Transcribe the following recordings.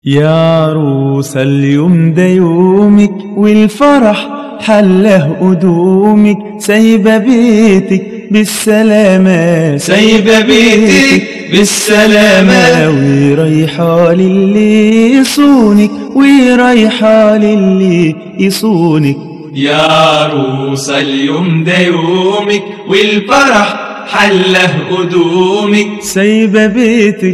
يا عروسة اليوم ده يومك والفرح حله قدومك سايبة بيتك بالسلامة سايبة بيتك بالسلامة ورايحة للي يصونك ورايحة للي يصونك يا عروسة اليوم ده يومك والفرح حله قدومك سايبة بيتك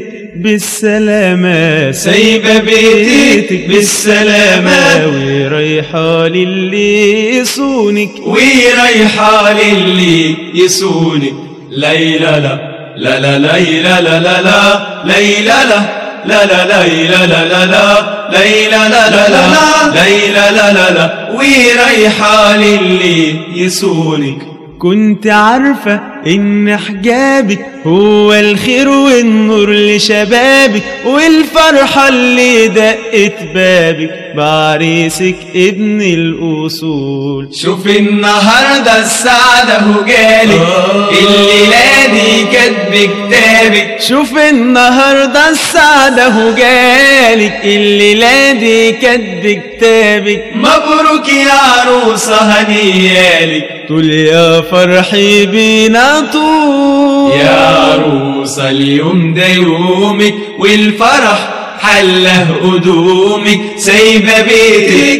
بالسلامة سايبة بيتك بالسلامة ورايحة للي يصونك ورايحة للي يصونك ليلى لا لا لا ليلى لا لا لا ليلى لا لا لا ليلى لا لا لا ليلى لا لا لا ليلى لا لا لا ورايحة للي يصونك كنت عارفة إن حجابك هو الخير والنور لشبابك والفرحة اللي دقت بابك بعريسك ابن الأصول شوف النهاردة السعادة هو جالك الليلة دي كاتب كتابك شوف النهاردة السعادة هو جالك الليلة دي كاتب كتابك مبروك يا عروسة هنيالك طول يا فرحي بينا طول يا عروسة اليوم ده يومك والفرح حله قدومك سايبة بيتك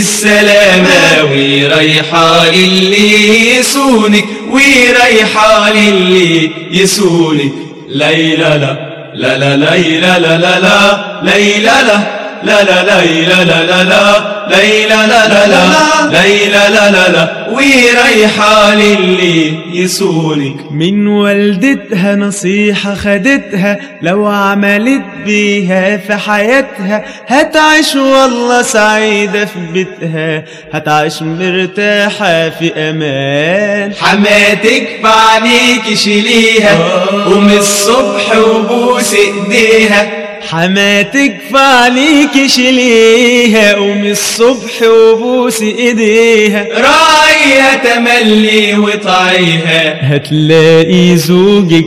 بالسلامة ورايحة للي يسونك ورايحة للي يسونك ليلى لا لا لا ليلى لا لا لا ليلى لا لا لا ليلى لا لا لا ليلى لا لا لا ليلى لا لا لا ورايحة للي يسونك من والدتها نصيحة خدتها لو عملت بيها في حياتها هتعيش والله سعيدة في بيتها هتعيش مرتاحة في أمان حماتك في عينيك شيليها قوم الصبح وبوس ايديها حماتك فعليك شيليها قوم الصبح وبوس ايديها راعيها تملي وطعيها هتلاقي زوجك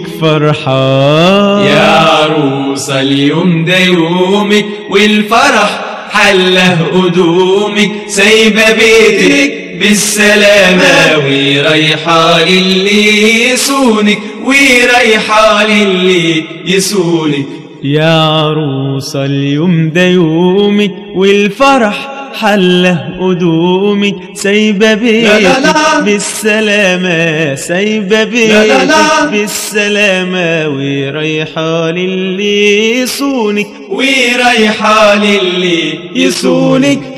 فرحان يا عروسة اليوم ده يومك والفرح حله قدومك سايبة بيتك بالسلامة ورايحة للي يسونك ورايحة للي يسونك يا عروسة اليوم ده يومك والفرح حله قدومك سايبة بيتك بالسلامة سايبة بيتك بالسلامة ورايحة للي يصونك ورايحة للي يصونك